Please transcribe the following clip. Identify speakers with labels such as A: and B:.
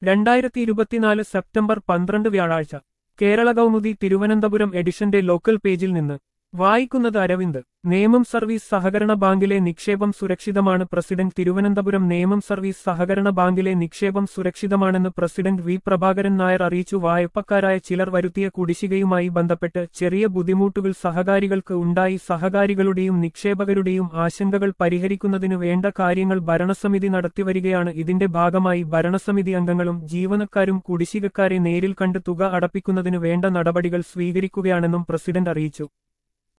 A: രണ്ടായിരത്തി ഇരുപത്തിനാല് സെപ്റ്റംബർ പന്ത്രണ്ട് വ്യാഴാഴ്ച കേരള കൗമുദി തിരുവനന്തപുരം എഡിഷന്റെ ലോക്കൽ പേജിൽ നിന്ന് വായിക്കുന്നത് അരവിന്ദ് നേമം സർവീസ് സഹകരണ ബാങ്കിലെ നിക്ഷേപം സുരക്ഷിതമാണ് പ്രസിഡന്റ് തിരുവനന്തപുരം നേമം സർവീസ് സഹകരണ ബാങ്കിലെ നിക്ഷേപം സുരക്ഷിതമാണെന്ന് പ്രസിഡന്റ് വി പ്രഭാകരൻ നായർ അറിയിച്ചു വായ്പക്കാരായ ചിലർ വരുത്തിയ കുടിശ്ശികയുമായി ബന്ധപ്പെട്ട് ചെറിയ ബുദ്ധിമുട്ടുകൾ സഹകാരികൾക്ക് ഉണ്ടായി സഹകാരികളുടെയും നിക്ഷേപകരുടെയും ആശങ്കകൾ പരിഹരിക്കുന്നതിനു വേണ്ട കാര്യങ്ങൾ ഭരണസമിതി നടത്തിവരികയാണ് ഇതിന്റെ ഭാഗമായി ഭരണസമിതി അംഗങ്ങളും ജീവനക്കാരും കുടിശ്ശികക്കാരെ നേരിൽ കണ്ട് തുക അടപ്പിക്കുന്നതിനു വേണ്ട നടപടികൾ സ്വീകരിക്കുകയാണെന്നും പ്രസിഡന്റ് അറിയിച്ചു